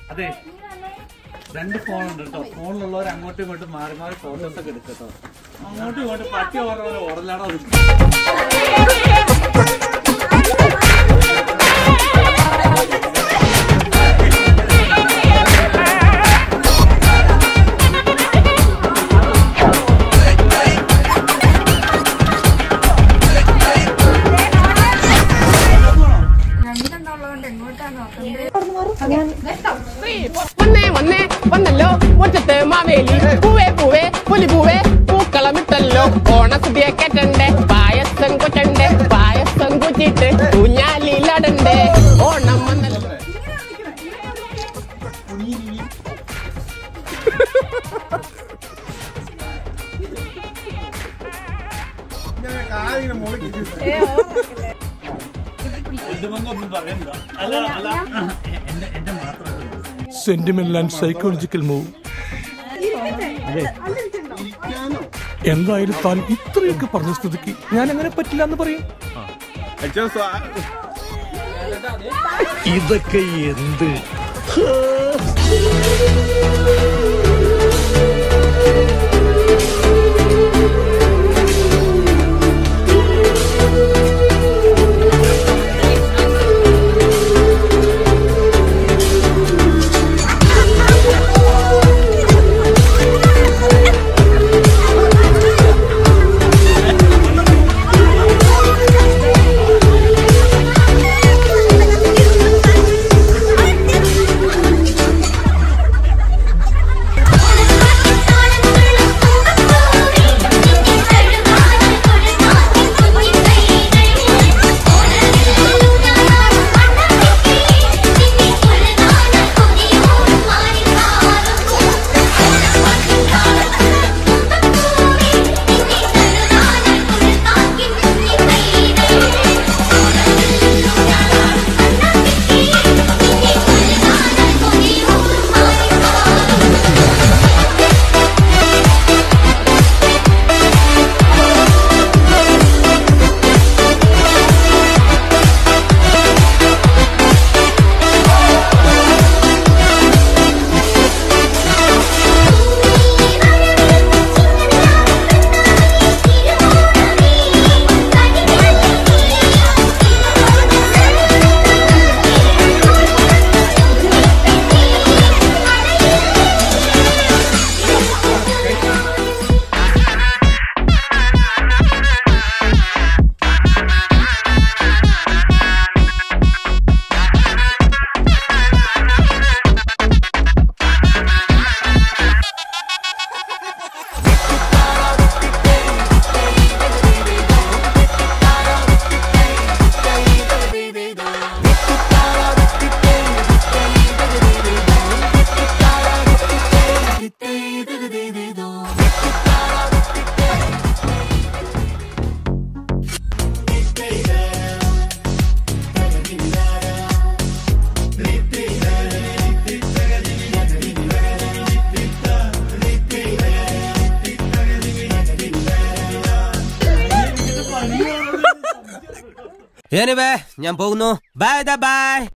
അതെ രണ്ട് ഫോണുണ്ട് കേട്ടോ ഫോണിലുള്ളവർ അങ്ങോട്ടും ഇങ്ങോട്ടും മാറി മാറി ഫോട്ടോസ് ഒക്കെ എടുക്കട്ടോ അങ്ങോട്ടും ഇങ്ങോട്ടും പട്ടി ഓർമ്മ പോലെ ഓടലാണോ അത്? രണ്ടെണ്ണമുള്ളതുകൊണ്ട് എങ്ങോട്ടാ നോക്കണ്ടേ വന്നേ വന്നേ വന്നല്ലോ മുറ്റത്ത് മാവേലി പൂവേ പൂവേ പുലി പൂവേ പൂക്കളമിട്ടല്ലോ ഓണസദ്യ കേട്ടണ്ടേ പായസം കൊറ്റണ്ടേ പായസം കുറ്റിട്ട് ഊഞ്ഞാലിലടണ്ടേ ഓണം വന്നല്ലോ ഇതുമൊന്നും പറയണ്ട അല്ല അല്ല എന്റെ എന്റെ മാത്രം സെന്റിമെന്റൽ ആൻഡ് സൈക്കോളജിക്കൽ മൂവ് എന്തായാലും താൻ ഇത്രയൊക്കെ പറഞ്ഞ സ്ഥിതിക്ക് ഞാൻ അങ്ങനെ പറ്റില്ല എന്ന് പറയും ഇതൊക്കെ എന്ത് എനിവേ ഞാൻ പോകുന്നു ബൈ ബൈ